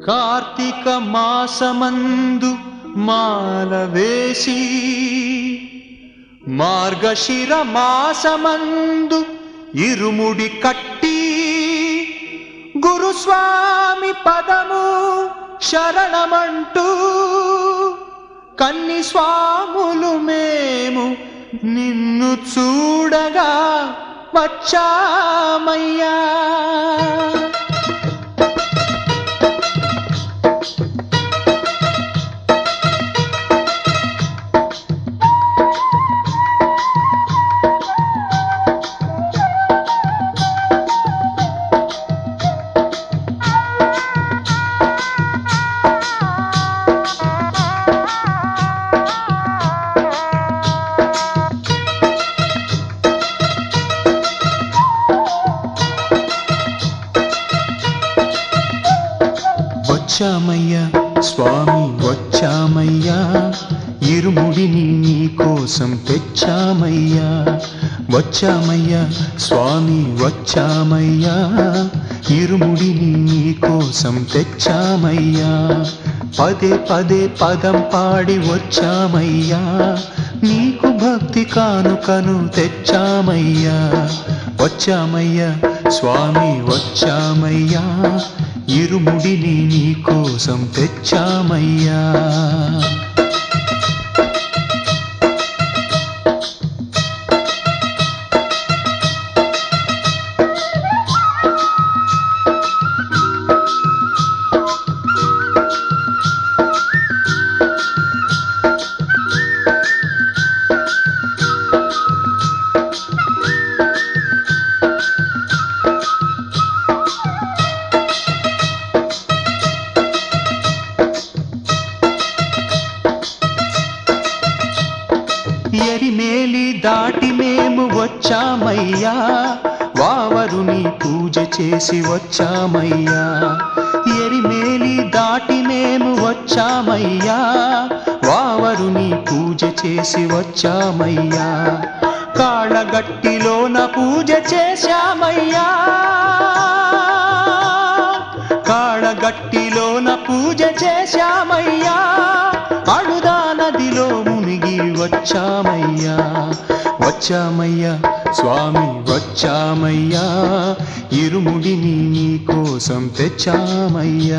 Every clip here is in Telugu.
కార్తీక మాసమందు మాల వేసి మార్గశిర మాసమందు ఇరుముడి కట్టి గురుస్వామి పదము శరణమంటూ కన్ని స్వాములు మేము నిన్ను చూడగా వచ్చామయ్యా వచ్చామయ్యా స్వామి వచ్చామయ్యా ఇరుముడిని నీ కోసం తెచ్చామయ్యా వచ్చామయ్యా స్వామి వచ్చామయ్యా ఇరుముడిని నీ కోసం తెచ్చామయ్యా పదే పదే పదం పాడి వచ్చామయ్యా నీకు భక్తి కానుకను తెచ్చామయ్యా వచ్చామయ్యా స్వామి వచ్చామయ్యా ఇరుముడిని నీ కోసం తెచ్చామయ్యా ఎరిమేలి దాటి మేము వచ్చామయ్యా వావరుని పూజ చేసి వచ్చామయ్యా ఎరిమేలి దాటి మేము వచ్చామయ్యా వావరుని పూజ చేసి వచ్చామయ్యా కాళ్ళగట్టిలోన పూజ చేశామయ్యా కాళ్ళగట్టిలోన పూజ చేశామయ్యా అడుదా నదిలో మునిగి వచ్చామయ్యా వచ్చామయ్యా స్వామి వచ్చామయ్యా ఇరుముడిని నీ కోసం తెచ్చామయ్యా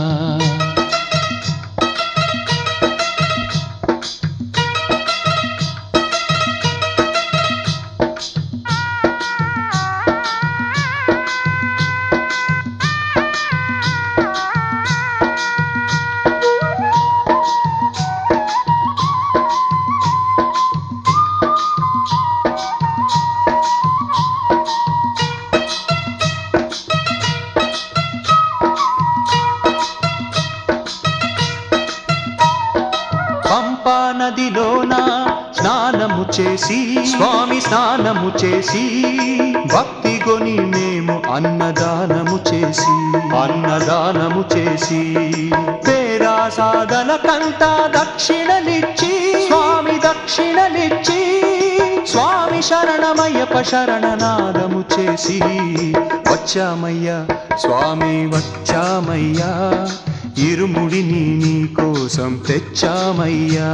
పంపా నదిలోన స్నానము చేసి స్వామి స్నానము చేసి భక్తి గొని మేము అన్నదానము చేసి అన్నదానము చేసి పేరా సాధన కంట దక్షిణలిచ్చి స్వామి దక్షిణలిచ్చి స్వామి శరణమయ్యప్ప శరణనాదము చేసి వచ్చామయ్యా స్వామి వచ్చామయ్యా ఇరుముడిని నీ కోసం తెచ్చామయ్యా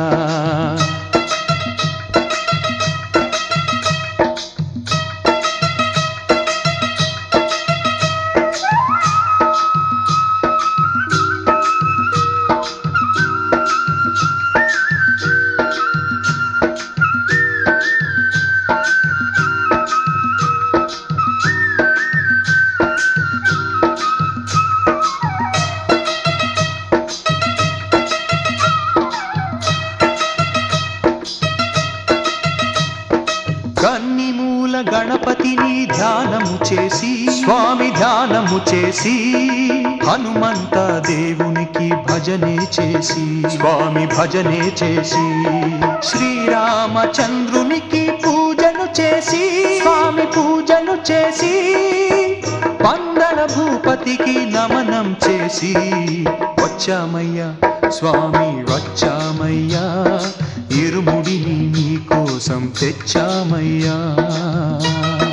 కన్ని మూల గణపతిని ధ్యానము చేసి స్వామి ధ్యానము చేసి హనుమంత దేవునికి భజనే చేసి స్వామి భజనే చేసి శ్రీరామచంద్రునికి పూజను చేసి స్వామి పూజను చేసి పందల భూపతికి నమనం చేసి వచ్చామయ్యా స్వామి వచ్చామయ్యా ఇరుముడిని నీ కోసం తెచ్చామయ్యా